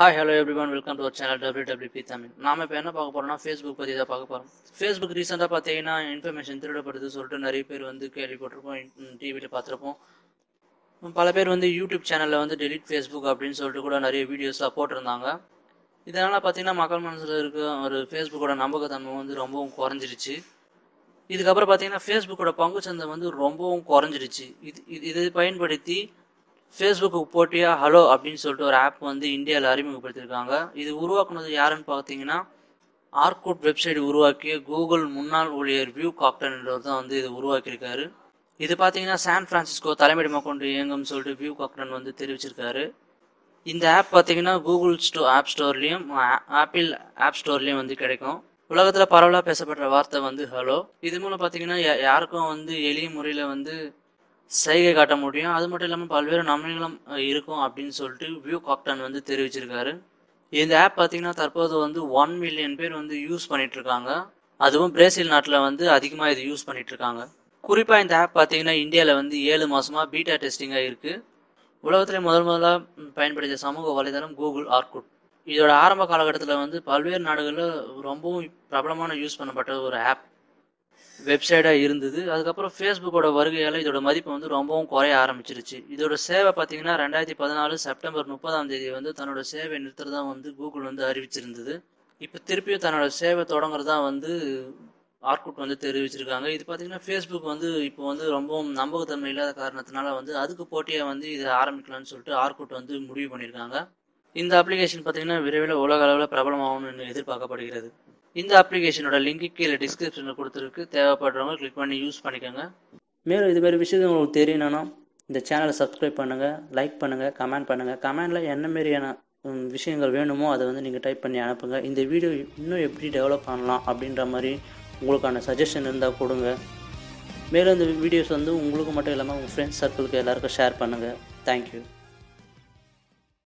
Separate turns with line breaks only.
hi hello everyone welcome to our channel W Tamil நாம இப்போ என்ன பார்க்க போறோம்னா ஃபேஸ்புக் பற்றி தான் பார்க்க போகிறோம் ஃபேஸ்புக் ரீசெண்டாக பார்த்தீங்கன்னா இன்ஃபர்மேஷன் திருடப்படுது சொல்லிட்டு நிறைய பேர் வந்து கேள்விப்பட்டிருப்போம் டிவியில் பார்த்துருப்போம் பல பேர் வந்து யூடியூப் சேனலில் வந்து டெலிட் ஃபேஸ்புக் அப்படின்னு சொல்லிட்டு கூட நிறைய வீடியோஸ்லாம் போட்டிருந்தாங்க இதனால் பார்த்தீங்கன்னா மக்கள் மனசில் இருக்க ஒரு ஃபேஸ்புக்கோட நம்பகத்தன்மை வந்து ரொம்பவும் குறைஞ்சிருச்சு இதுக்கப்புறம் பார்த்தீங்கன்னா ஃபேஸ்புக்கோட பங்குச்சந்தை வந்து ரொம்பவும் குறைஞ்சிருச்சு இது இது இதை பயன்படுத்தி ஃபேஸ்புக்கு போட்டியாக ஹலோ அப்படின்னு சொல்லிட்டு ஒரு ஆப் வந்து இந்தியாவில் அறிமுகப்படுத்தியிருக்காங்க இது உருவாக்குனது யாருன்னு பார்த்தீங்கன்னா ஆர்குட் வெப்சைட் உருவாக்கிய கூகுள் முன்னாள் ஊழியர் வியூ காக்டன்ன்றவர் தான் வந்து இது உருவாக்கியிருக்காரு இது பார்த்தீங்கன்னா சான் பிரான்சிஸ்கோ தலைமையிடமாக கொண்டு இயங்கும்னு சொல்லிட்டு வியூ காக்டன் வந்து தெரிவிச்சிருக்காரு இந்த ஆப் பார்த்தீங்கன்னா கூகுள் ஸ்டோ ஆப் ஸ்டோர்லேயும் ஆப்பிள் ஆப் ஸ்டோர்லேயும் வந்து கிடைக்கும் உலகத்தில் பரவலாக பேசப்படுற வார்த்தை வந்து ஹலோ இது மூலம் பார்த்தீங்கன்னா யா- யாருக்கும் வந்து எளிய முறையில் வந்து சைகை காட்ட முடியும் அது மட்டும் இல்லாமல் பல்வேறு நன்மைகளும் அஹ், இருக்கும் அப்படின்னு சொல்லிட்டு வியூ காக்டன் வந்து தெரிவிச்சிருக்காரு இந்த ஆப் பார்த்தீங்கன்னா தற்போது வந்து ஒன் மில்லியன் பேர் வந்து யூஸ் பண்ணிட்டு இருக்காங்க அதுவும் பிரேசில் நாட்டில் வந்து அதிகமாக இது யூஸ் பண்ணிட்டு இருக்காங்க குறிப்பாக இந்த ஆப் பார்த்தீங்கன்னா இந்தியாவில் வந்து ஏழு மாசமா பீட்டா டெஸ்டிங்காக இருக்கு உலகத்திலே முதல் முதலாக பயன்படுத்திய சமூக வலைதளம் கூகுள் ஆர்குட் இதோட ஆரம்ப காலகட்டத்தில் வந்து பல்வேறு நாடுகளில் ரொம்பவும் பிரபலமான யூஸ் பண்ணப்பட்ட ஒரு ஆப் வெப்சைட்டாக இருந்தது அதுக்கப்புறம் ஃபேஸ்புக்கோட வருகையால் இதோட மதிப்பு வந்து ரொம்பவும் குறைய ஆரம்பிச்சிருச்சு இதோட சேவை பார்த்தீங்கன்னா ரெண்டாயிரத்தி பதினாலு செப்டம்பர் முப்பதாம் தேதி வந்து தன்னோட சேவை நிறுத்துறதா வந்து கூகுள் வந்து அறிவிச்சிருந்தது இப்போ திருப்பியும் தன்னோட சேவை தொடங்குறதா வந்து ஆர்குட் வந்து தெரிவிச்சிருக்காங்க இது பார்த்தீங்கன்னா ஃபேஸ்புக் வந்து இப்போ வந்து ரொம்பவும் நம்பகத்தன்மை இல்லாத காரணத்தினால வந்து அதுக்கு போட்டியாக வந்து இதை ஆரம்பிக்கலாம்னு சொல்லிட்டு ஆர்குட் வந்து முடிவு பண்ணியிருக்காங்க இந்த அப்ளிகேஷன் பார்த்தீங்கன்னா விரைவில் உலக அளவில் பிரபலமாகும்னு எதிர்பார்க்கப்படுகிறது இந்த அப்ளிகேஷனோட லிங்க் கீழே டிஸ்கிரிப்ஷனில் கொடுத்துருக்கு தேவைப்படுறவங்க கிளிக் பண்ணி யூஸ் பண்ணிக்கோங்க மேலும் இது மாதிரி விஷயம் உங்களுக்கு தெரியணும்னா இந்த சேனலை சப்ஸ்கிரைப் பண்ணுங்கள் லைக் பண்ணுங்கள் கமெண்ட் பண்ணுங்கள் கமெண்டில் என்ன மாதிரியான ம், விஷயங்கள் வேணுமோ அதை வந்து நீங்கள் டைப் பண்ணி அனுப்புங்க இந்த வீடியோ இன்னும் எப்படி டெவலப் பண்ணலாம் அப்படின்ற மாதிரி உங்களுக்கான சஜஷன் இருந்தால் கொடுங்க மேலும் இந்த வீடியோஸ் வந்து உங்களுக்கு மட்டும் இல்லாமல் உங்கள் ஃப்ரெண்ட்ஸ் சர்க்கிளுக்கு எல்லாருக்கும் ஷேர் பண்ணுங்கள் தேங்க்யூ